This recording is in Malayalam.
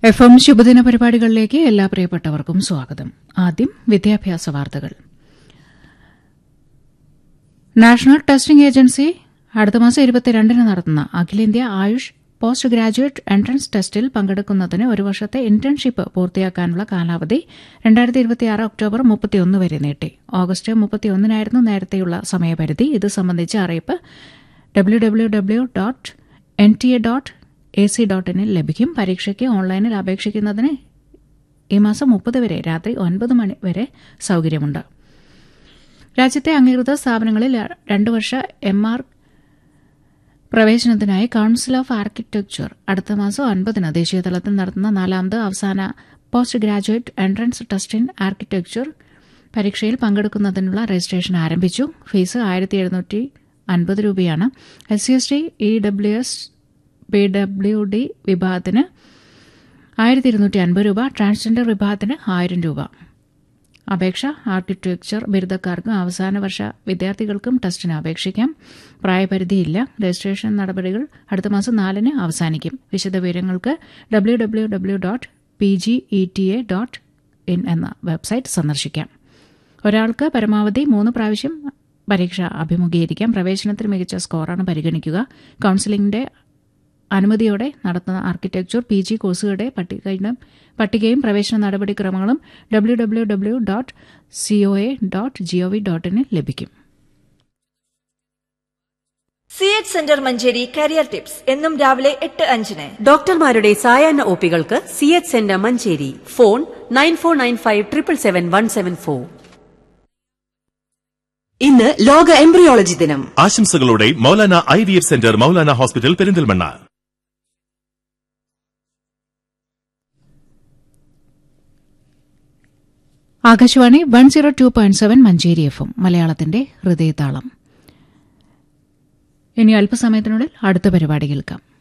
എഫ് എം ശുഭദിന പരിപാടികളിലേക്ക് എല്ലാ പ്രിയപ്പെട്ടവർക്കും സ്വാഗതം ആദ്യം വിദ്യാഭ്യാസ വാർത്തകൾ നാഷണൽ ടെസ്റ്റിംഗ് ഏജൻസി അടുത്ത മാസം ഇരുപത്തിരണ്ടിന് നടത്തുന്ന അഖിലേന്ത്യാ ആയുഷ് പോസ്റ്റ് ഗ്രാജുവേറ്റ് എൻട്രൻസ് ടെസ്റ്റിൽ പങ്കെടുക്കുന്നതിന് ഒരു വർഷത്തെ ഇന്റേൺഷിപ്പ് പൂർത്തിയാക്കാനുള്ള കാലാവധി രണ്ടായിരത്തി ഇരുപത്തിയാറ് ഒക്ടോബർ മുപ്പത്തിയൊന്ന് വരെ നീട്ടി ഓഗസ്റ്റ് മുപ്പത്തിയൊന്നിനായിരുന്നു നേരത്തെയുള്ള സമയപരിധി ഇത് സംബന്ധിച്ച അറിയിപ്പ് W W W dot N T A dot A C dot ഇനിൽ ലഭിക്കും പരീക്ഷയ്ക്ക് ഓൺലൈനിൽ അപേക്ഷിക്കുന്നതിന് ഈ മാസം മുപ്പത് വരെ രാത്രി ഒൻപത് മണി വരെ സൌകര്യമുണ്ട് രാജ്യത്തെ അംഗീകൃത സ്ഥാപനങ്ങളിൽ രണ്ടു വർഷ എം ആർ പ്രവേശനത്തിനായി കൌൺസിൽ ഓഫ് ആർക്കിടെക്ചർ അടുത്ത മാസം ഒൻപതിന് ദേശീയതലത്തിൽ നടത്തുന്ന നാലാമത് അവസാന post graduate entrance test in architecture പരീക്ഷയിൽ പങ്കെടുക്കുന്നതിനുള്ള രജിസ്ട്രേഷൻ ആരംഭിച്ചു ഫീസ് ആയിരത്തി എഴുന്നൂറ്റി അൻപത് രൂപയാണ് S C S T E W S P W D വിഭാഗത്തിന് ആയിരത്തി ഇരുന്നൂറ്റി അൻപത് രൂപ ട്രാൻസ്ജെൻഡർ വിഭാഗത്തിന് ആയിരം രൂപ അപേക്ഷ ആർക്കിടെക്ചർ ബിരുദക്കാർക്കും അവസാന വർഷ വിദ്യാർത്ഥികൾക്കും ടെസ്റ്റിന് അപേക്ഷിക്കാം പ്രായപരിധിയില്ല രജിസ്ട്രേഷൻ നടപടികൾ അടുത്ത മാസം നാലിന് അവസാനിക്കും വിശദവിവരങ്ങൾക്ക് W W W dot P G E T A dot in എന്ന വെബ്സൈറ്റ് സന്ദർശിക്കാം ഒരാൾക്ക് പരമാവധി മൂന്ന് പ്രാവശ്യം പരീക്ഷ അഭിമുഖീകരിക്കാം പ്രവേശനത്തിന് മികച്ച സ്കോറാണ് പരിഗണിക്കുക കൌൺസിലിംഗിന്റെ അനുമതിയോടെ നടത്തുന്ന ആർക്കിടെക്ചർ പി ജി കോഴ്സുകളുടെ പട്ടികയും പട്ടികയും പ്രവേശന നടപടിക്രമങ്ങളും W W W dot CO A dot GOV dot ഇനിൽ ലഭിക്കും C H centre Manjeri career tips എന്നും രാവിലെ എട്ട് അഞ്ചിന് ഡോക്ടർമാരുടെ സായാഹ്ന ഒപികൾക്ക് C H centre Manjeri phone nine four nine five triple seven one seven four ഇന്ന് ലോക എംബ്രിയോളജി ദിനം ആശംസകളോടെ Maulana I V F centre Maulana hospital Perinthalmanna Akashvani one zero two point seven Manjeri എഫും മലയാളത്തിന്റെ ഹൃദയതാളം ഇനി അല്പസമയത്തിനുള്ളിൽ അടുത്ത പരിപാടി കേൾക്കാം